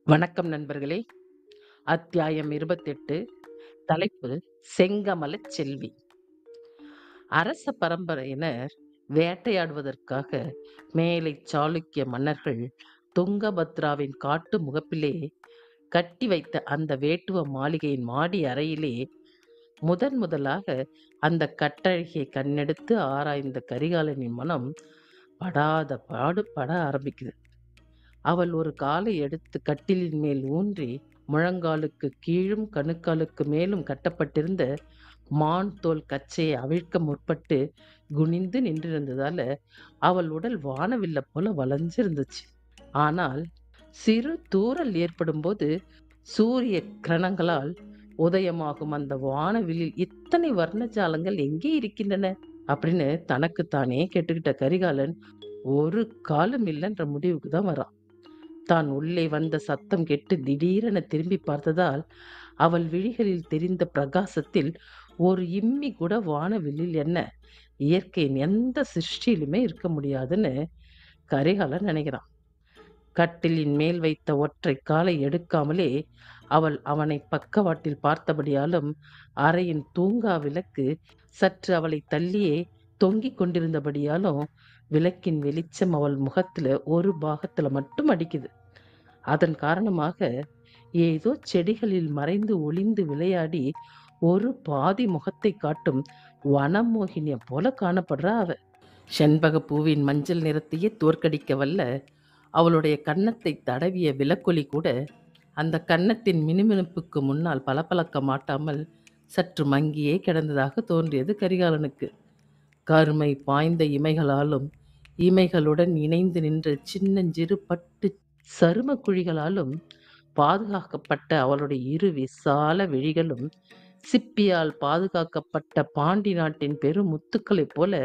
வணக்கம் நண்பர்களே அத்தியாயம் இருபத்தெட்டு தலைப்பு செங்கமலச் செல்வி அரச பரம்பரையினர் வேட்டையாடுவதற்காக மேலை சாளுக்கிய மன்னர்கள் துங்கபத்ராவின் காட்டு முகப்பிலே கட்டி வைத்த அந்த வேட்டுவ மாளிகையின் மாடி அறையிலே முதன் முதலாக அந்த கட்டழகியை கண்ணெடுத்து ஆராய்ந்த கரிகாலனின் மனம் படாத பாடு பட ஆரம்பிக்குது அவள் ஒரு காலை எடுத்து கட்டிலின் மேல் ஊன்றி முழங்காலுக்கு கீழும் கணுக்காலுக்கு மேலும் கட்டப்பட்டிருந்த மான் தோல் கச்சையை அவிழ்க்க முற்பட்டு குனிந்து நின்றிருந்ததால அவள் உடல் வானவில்ல போல வளைஞ்சிருந்துச்சு ஆனால் சிறு தூறல் ஏற்படும் போது சூரிய கிரணங்களால் உதயமாகும் அந்த வானவில்லில் இத்தனை வர்ணஜாலங்கள் எங்கே இருக்கின்றன அப்படின்னு தனக்குத்தானே கேட்டுக்கிட்ட கரிகாலன் ஒரு காலம் இல்லைன்ற முடிவுக்கு தான் வரான் தான் உள்ளே வந்த சத்தம் கேட்டு திடீரென திரும்பி பார்த்ததால் அவள் விழிகளில் தெரிந்த பிரகாசத்தில் ஒரு இம்மி கூட வானவில்லில் என்ன இயற்கையின் எந்த சிருஷ்டியிலுமே இருக்க முடியாதுன்னு கரிகாலன் நினைக்கிறான் கட்டிலின் மேல் வைத்த ஒற்றை காலை எடுக்காமலே அவள் அவனை பக்கவாட்டில் பார்த்தபடியாலும் அறையின் தூங்கா விளக்கு சற்று அவளை தள்ளியே தொங்கிக் கொண்டிருந்தபடியாலும் விளக்கின் வெளிச்சம் அவள் முகத்துல ஒரு பாகத்துல மட்டும் அடிக்குது அதன் காரணமாக ஏதோ செடிகளில் மறைந்து ஒளிந்து விளையாடி ஒரு பாதி முகத்தை காட்டும் வனமோகினிய போல காணப்படுறா அவ செண்பக பூவின் மஞ்சள் நிறத்தையே தோற்கடிக்க வல்ல அவளுடைய கன்னத்தை தடவிய விலக்கொலி கூட அந்த கன்னத்தின் மினுமினுப்புக்கு முன்னால் பளபளக்க மாட்டாமல் சற்று மங்கியே கிடந்ததாக தோன்றியது கரிகாலனுக்கு கருமை பாய்ந்த இமைகளாலும் இமைகளுடன் இணைந்து நின்ற சின்னஞ்சிறு பட்டு சரும குழிகளாலும் பாதுகாக்கப்பட்ட அவளுடைய இரு விசால விழிகளும் சிப்பியால் பாதுகாக்கப்பட்ட பாண்டி நாட்டின் பெரும் முத்துக்களைப் போல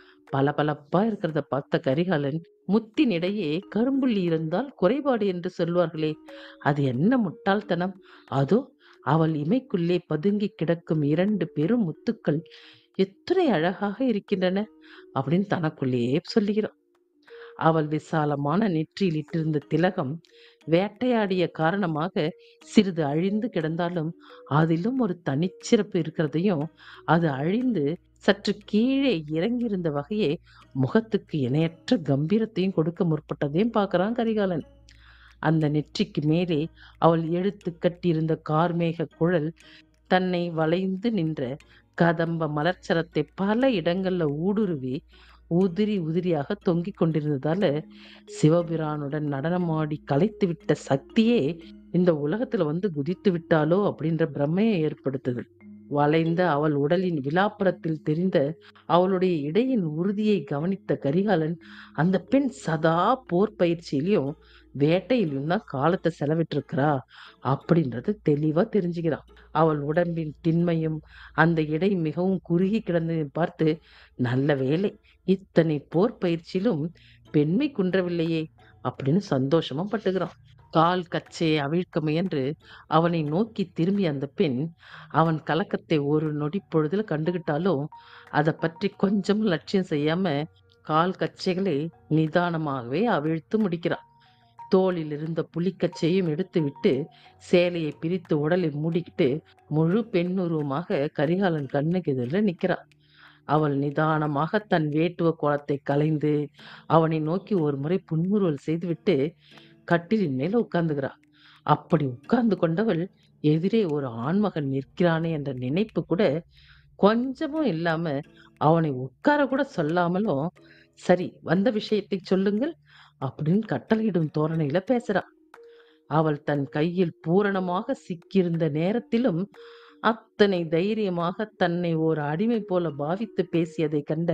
பளபளப்பா இருக்கிறத பார்த்த கரிகாலன் முத்தின் இடையே கரும்புள்ளி இருந்தால் குறைபாடு என்று சொல்வார்களே அது என்ன முட்டாள்தனம் அதோ அவள் இமைக்குள்ளே பதுங்கி கிடக்கும் இரண்டு பெரும் முத்துக்கள் எத்தனை அழகாக இருக்கின்றன அப்படின்னு தனக்குள்ளேயே சொல்லுகிறான் அவள் விசாலமான நெற்றியில் இட்டிருந்த திலகம் வேட்டையாடிய காரணமாக சிறிது அழிந்து கிடந்தாலும் அதிலும் ஒரு தனிச்சிறப்பு இருக்கிறதையும் அது அழிந்து சற்று கீழே இறங்கியிருந்த வகையே முகத்துக்கு இணையற்ற கம்பீரத்தையும் கொடுக்க முற்பட்டதையும் பார்க்கறான் கரிகாலன் அந்த நெற்றிக்கு மேலே அவள் எடுத்து கட்டியிருந்த கார்மேக குழல் தன்னை வளைந்து நின்ற கதம்ப மலர்ச்சரத்தை பல இடங்கள்ல ஊடுருவி உதிரி உதிரியாக தொங்கிக் கொண்டிருந்ததால சிவபிரானுடன் நடனமாடி கலைத்து விட்ட சக்தியே இந்த உலகத்துல வந்து குதித்து விட்டாலோ அப்படின்ற பிரமையை ஏற்படுத்துது வளைந்த அவள் உடலின் விலாப்புறத்தில் தெரிந்த அவளுடைய இடையின் உறுதியை கவனித்த கரிகாலன் அந்த பெண் சதா போர் பயிற்சியிலையும் வேட்டையிலும் தான் காலத்தை செலவிட்டிருக்கிறா அப்படின்றத தெளிவா தெரிஞ்சுக்கிறான் அவள் உடம்பின் திண்மையும் அந்த இடை மிகவும் குறுகி கிடந்ததை பார்த்து நல்ல வேலை இத்தனை போர் பயிற்சியிலும் பெண்மை குன்றவில்லையே அப்படின்னு சந்தோஷமா பட்டுகிறான் கால் கச்சையை அவிழ்க்க முயன்று அவனை நோக்கி திரும்பிய அந்த பெண் அவன் கலக்கத்தை ஒரு நொடி பொழுதுல கண்டுகிட்டாலும் அதை பற்றி கொஞ்சம் லட்சியம் செய்யாம கால் கச்சைகளை நிதானமாகவே அவிழ்த்து முடிக்கிறான் தோளில் இருந்த புலிக்கச்சையும் எடுத்துவிட்டு சேலையை பிரித்து உடலை மூடிக்கிட்டு முழு பெண்ணுருவமாக கரிகாலன் கண்ணுக்கு எதிரில் நிற்கிறாள் அவள் நிதானமாக தன் வேட்டுவ கோலத்தை கலைந்து அவனை நோக்கி ஒரு முறை புன்முறுவல் செய்துவிட்டு கட்டிலின் மேல உட்கார்ந்துகிறாள் அப்படி உட்கார்ந்து கொண்டவள் எதிரே ஒரு ஆண்மகன் நிற்கிறானே என்ற நினைப்பு கூட கொஞ்சமும் இல்லாம அவனை உட்கார கூட சொல்லாமலும் சரி வந்த விஷயத்தை சொல்லுங்கள் அப்படின்னு கட்டளையிடும் தோரணையில பேசுறா அவள் தன் கையில் பூரணமாக சிக்கியிருந்த நேரத்திலும் அத்தனை தைரியமாக தன்னை ஒரு அடிமை போல பாவித்து பேசியதை கண்ட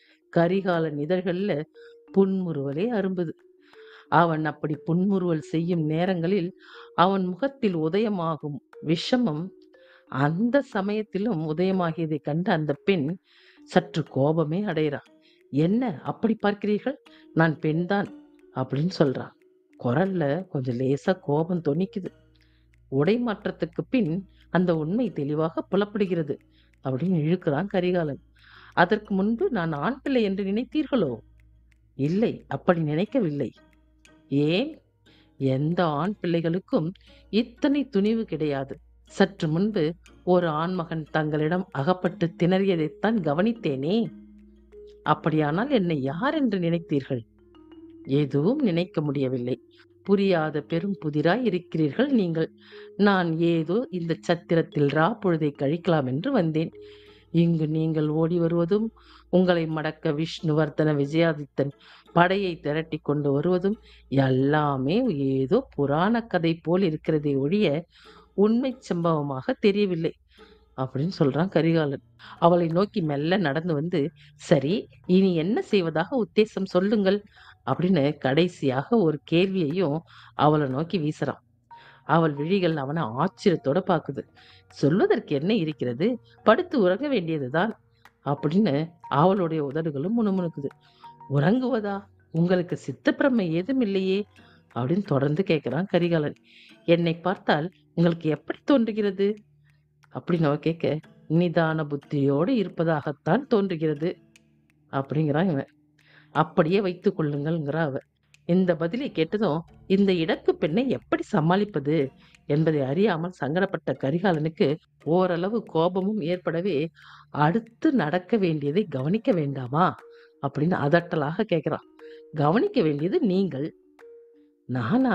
கரிகாலன் இதழ்கள்ல புன்முறுவலே அரும்புது அவன் அப்படி புன்முறுவல் செய்யும் நேரங்களில் அவன் முகத்தில் உதயமாகும் விஷமம் அந்த சமயத்திலும் உதயமாகியதை கண்ட அந்த பெண் சற்று கோபமே அடைகிறா என்ன அப்படி பார்க்கிறீர்கள் நான் பெண்தான் அப்படின்னு சொல்றா குரல்ல கொஞ்சம் லேசா கோபம் தொனிக்குது உடை மாற்றத்துக்கு பின் அந்த உண்மை தெளிவாக புலப்படுகிறது அப்படின்னு இழுக்கிறான் கரிகாலன் அதற்கு முன்பு நான் ஆண் பிள்ளை என்று நினைத்தீர்களோ இல்லை அப்படி நினைக்கவில்லை ஏன் எந்த ஆண் பிள்ளைகளுக்கும் இத்தனை துணிவு கிடையாது சற்று முன்பு ஒரு ஆண்மகன் தங்களிடம் அகப்பட்டு திணறியதைத்தான் கவனித்தேனே அப்படியானால் என்னை யார் என்று நினைத்தீர்கள் எதுவும் நினைக்க முடியவில்லை புரியாத பெரும் புதிராய் இருக்கிறீர்கள் நீங்கள் நான் ஏதோ இந்த சத்திரத்தில் ரா பொழுதை கழிக்கலாம் என்று வந்தேன் இங்கு நீங்கள் ஓடி வருவதும் உங்களை மடக்க விஷ்ணுவர்தன விஜயாதித்தன் படையை திரட்டி கொண்டு வருவதும் எல்லாமே ஏதோ புராண கதை போல் இருக்கிறதே ஒழிய உண்மை சம்பவமாக தெரியவில்லை அப்படின்னு சொல்றான் கரிகாலன் அவளை நோக்கி மெல்ல நடந்து வந்து சரி இனி என்ன செய்வதாக உத்தேசம் சொல்லுங்கள் அப்படின்னு கடைசியாக ஒரு கேள்வியையும் அவளை நோக்கி வீசுறான் அவள் விழிகள் அவனை ஆச்சரியத்தோட பாக்குது சொல்வதற்கு என்ன இருக்கிறது படுத்து உறங்க வேண்டியதுதான் அப்படின்னு அவளுடைய உதடுகளும் முணுமுணுக்குது உறங்குவதா உங்களுக்கு சித்தப்பிரமை ஏதும் இல்லையே அப்படின்னு தொடர்ந்து கேட்கிறான் கரிகாலன் என்னை பார்த்தால் உங்களுக்கு எப்படி தோன்றுகிறது அப்படின்னு அவ கேட்க நிதான புத்தியோடு இருப்பதாகத்தான் தோன்றுகிறது அப்படிங்கிறான் இவன் அப்படியே வைத்துக் கொள்ளுங்கள்ங்கிறா அவ இந்த பதிலை கேட்டதும் இந்த இடக்கு பெண்ணை எப்படி சமாளிப்பது என்பதை அறியாமல் சங்கடப்பட்ட கரிகாலனுக்கு ஓரளவு கோபமும் ஏற்படவே அடுத்து நடக்க வேண்டியதை கவனிக்க வேண்டாமா அப்படின்னு அதட்டலாக கேட்கிறான் கவனிக்க வேண்டியது நீங்கள் நானா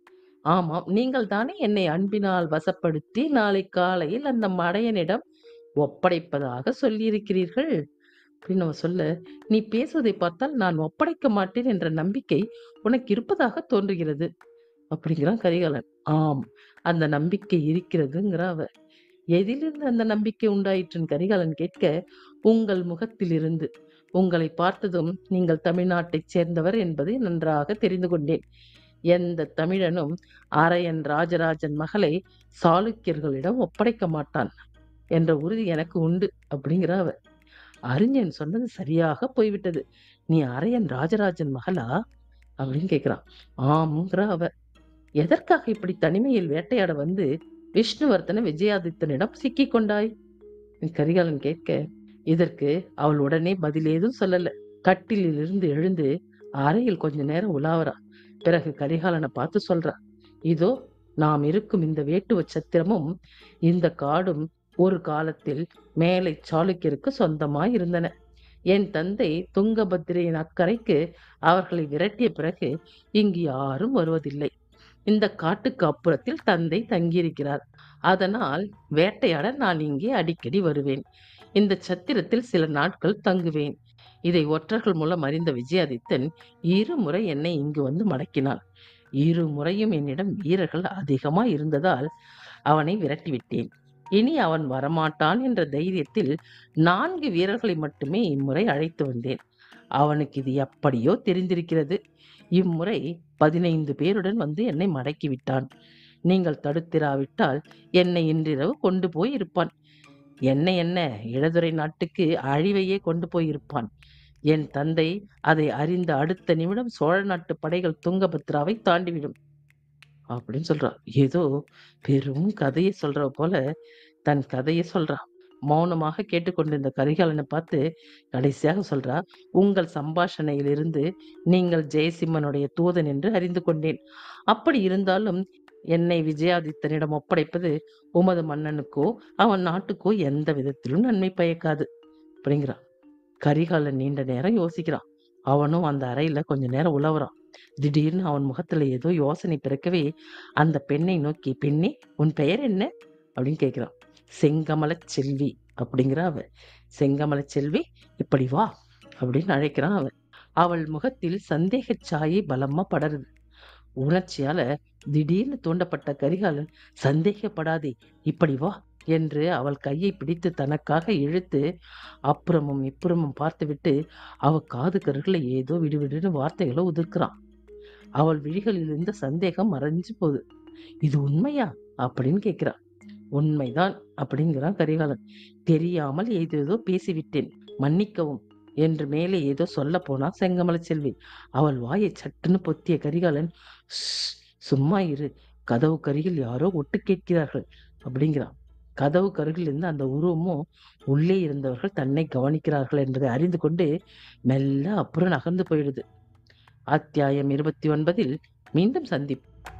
ஆமாம் நீங்கள் தானே என்னை அன்பினால் வசப்படுத்தி நாளை காலையில் அந்த மடையனிடம் ஒப்படைப்பதாக சொல்லியிருக்கிறீர்கள் அப்படின்னு அவன் சொல்ல நீ பேசுவதை பார்த்தால் நான் ஒப்படைக்க மாட்டேன் என்ற நம்பிக்கை உனக்கு இருப்பதாக தோன்றுகிறது அப்படிங்கிறான் கரிகாலன் ஆம் அந்த நம்பிக்கை இருக்கிறதுங்கிற அவ எதிலிருந்து அந்த நம்பிக்கை உண்டாயிற்றுன்னு கரிகாலன் கேட்க உங்கள் முகத்திலிருந்து உங்களை பார்த்ததும் நீங்கள் தமிழ்நாட்டைச் சேர்ந்தவர் என்பதை நன்றாக தெரிந்து கொண்டேன் எந்த தமிழனும் அரையன் ராஜராஜன் மகளை சாளுக்கியர்களிடம் ஒப்படைக்க மாட்டான் என்ற உறுதி எனக்கு உண்டு அப்படிங்கிற அவ அறிஞன் சொன்னது சரியாக போய்விட்டது நீ அரையன் ராஜராஜன் மகளா அப்படின்னு கேக்குறான் ஆம்ங்கிற அவ எதற்காக இப்படி தனிமையில் வேட்டையாட வந்து விஷ்ணுவர்த்தன விஜயாதித்தனிடம் சிக்கிக் கொண்டாய் கரிகாலன் கேட்க இதற்கு அவள் உடனே பதில் ஏதும் சொல்லல கட்டிலிருந்து எழுந்து அறையில் கொஞ்ச நேரம் உலாவறா பிறகு கரிகாலனை பார்த்து சொல்றா இதோ நாம் இருக்கும் இந்த வேட்டுவ சத்திரமும் இந்த காடும் ஒரு காலத்தில் மேலை சாளுக்கியருக்கு சொந்தமாய் இருந்தன என் தந்தை துங்கபத்திரையின் அக்கறைக்கு அவர்களை விரட்டிய பிறகு இங்கு யாரும் வருவதில்லை இந்த காட்டுக்கு அப்புறத்தில் தந்தை தங்கியிருக்கிறார் அதனால் வேட்டையாட நான் இங்கே அடிக்கடி வருவேன் இந்த சத்திரத்தில் சில நாட்கள் தங்குவேன் இதை ஒற்றர்கள் மூலம் அறிந்த விஜயாதித்தன் இருமுறை என்னை இங்கு வந்து மடக்கினான் இரு முறையும் என்னிடம் வீரர்கள் அதிகமாய் இருந்ததால் அவனை விரட்டிவிட்டேன் இனி அவன் வரமாட்டான் என்ற தைரியத்தில் நான்கு வீரர்களை மட்டுமே இம்முறை அழைத்து வந்தேன் அவனுக்கு இது எப்படியோ தெரிந்திருக்கிறது இம்முறை பதினைந்து பேருடன் வந்து என்னை மடக்கி விட்டான் நீங்கள் தடுத்திராவிட்டால் என்னை இன்றிரவு கொண்டு போய் இருப்பான் என்ன என்ன இளதுரை நாட்டுக்கு அழிவையே கொண்டு போய் இருப்பான் என் தந்தை அதை அறிந்த அடுத்த நிமிடம் சோழ நாட்டு படைகள் துங்கபத்ராவை தாண்டிவிடும் அப்படின்னு சொல்றா ஏதோ பெரும் கதையை சொல்ற போல தன் கதையை சொல்றா மௌனமாக கேட்டுக்கொண்டிருந்த கரிகாலனை பார்த்து கடைசியாக சொல்றா உங்கள் சம்பாஷணையிலிருந்து நீங்கள் ஜெயசிம்மனுடைய தூதன் என்று அறிந்து கொண்டேன் அப்படி இருந்தாலும் என்னை விஜயாதித்தனிடம் ஒப்படைப்பது உமது மன்னனுக்கோ அவன் நாட்டுக்கோ எந்த விதத்திலும் நன்மை பயக்காது அப்படிங்கிறான் கரிகாலன் நீண்ட நேரம் யோசிக்கிறான் அவனும் அந்த அறையில கொஞ்ச நேரம் உலவுறான் திடீர்னு அவன் முகத்துல ஏதோ யோசனை பிறக்கவே அந்த பெண்ணை நோக்கி பெண்ணே உன் பெயர் என்ன அப்படின்னு கேட்கிறான் செங்கமல செல்வி அப்படிங்கிற அவ செங்கமல செல்வி இப்படி வா அப்படின்னு அழைக்கிறான் அவன் அவள் முகத்தில் சந்தேக சாயை பலமா படருது உணர்ச்சியால திடீர்னு தூண்டப்பட்ட கரிகாலன் சந்தேகப்படாதே இப்படி வா என்று அவள் கையை பிடித்து தனக்காக இழுத்து அப்புறமும் இப்புறமும் பார்த்துவிட்டு அவ காது கருகளை ஏதோ விடுவிடுன்னு வார்த்தைகளை உதிர்க்கிறான் அவள் விழிகளில் இருந்த சந்தேகம் மறைஞ்சு போகுது இது உண்மையா அப்படின்னு கேட்கிறான் உண்மைதான் அப்படிங்கிறான் கரிகாலன் தெரியாமல் ஏதேதோ பேசிவிட்டேன் மன்னிக்கவும் என்று மேலே ஏதோ சொல்ல போனா செங்கமல செல்வி அவள் வாயை சட்டுன்னு பொத்திய கரிகாலன் "ஷ், சும்மா இரு கதவு கருகில் யாரோ ஒட்டு கேட்கிறார்கள் அப்படிங்கிறான் கதவு கருகில் இருந்த அந்த உருவமும் உள்ளே இருந்தவர்கள் தன்னை கவனிக்கிறார்கள் என்பதை அறிந்து கொண்டு மெல்ல அப்புறம் நகர்ந்து போயிடுது அத்தியாயம் இருபத்தி ஒன்பதில் மீண்டும் சந்திப்போம்